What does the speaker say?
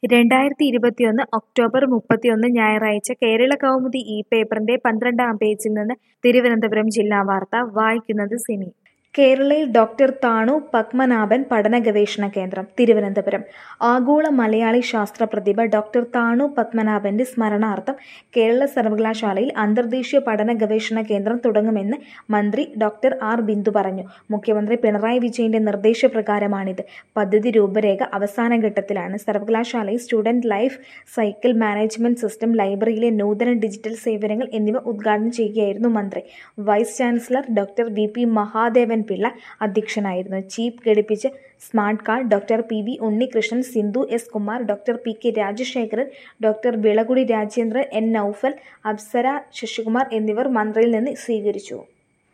രണ്ടായിരത്തി ഇരുപത്തിയൊന്ന് ഒക്ടോബർ മുപ്പത്തിയൊന്ന് ഞായറാഴ്ച കേരള കൗമുദി ഈ പേപ്പറിന്റെ പന്ത്രണ്ടാം പേജിൽ നിന്ന് തിരുവനന്തപുരം ജില്ലാ വാർത്ത വായിക്കുന്നത് സിനി കേരളയിൽ ഡോക്ടർ താണു പത്മനാഭൻ പഠന ഗവേഷണ കേന്ദ്രം തിരുവനന്തപുരം ആഗോള മലയാളി ശാസ്ത്ര പ്രതിഭ ഡോക്ടർ താണു പത്മനാഭന്റെ സ്മരണാർത്ഥം കേരള സർവകലാശാലയിൽ അന്തർദേശീയ പഠന ഗവേഷണ കേന്ദ്രം തുടങ്ങുമെന്ന് മന്ത്രി ഡോക്ടർ ആർ ബിന്ദു പറഞ്ഞു മുഖ്യമന്ത്രി പിണറായി വിജയന്റെ നിർദ്ദേശപ്രകാരമാണിത് പദ്ധതി രൂപരേഖ അവസാന ഘട്ടത്തിലാണ് സർവകലാശാലയിൽ student life cycle management system ലൈബ്രറിയിലെ നൂതന ഡിജിറ്റൽ സേവനങ്ങൾ എന്നിവ ഉദ്ഘാടനം ചെയ്യുകയായിരുന്നു മന്ത്രി vice chancellor doctor V P Mahadevan Pillai അധ്യക്ഷനായിരുന്നു ചീഫ് ഘടിപ്പിച്ച smart card doctor P V Unnikrishnan Sindhu S Kumar doctor P K Rajasekharan doctor Vilakudy Rajendran N Noufal Apsara Sasikumar എന്നിവർ മന്ത്രിയിൽ നിന്ന് സ്വീകരിച്ചു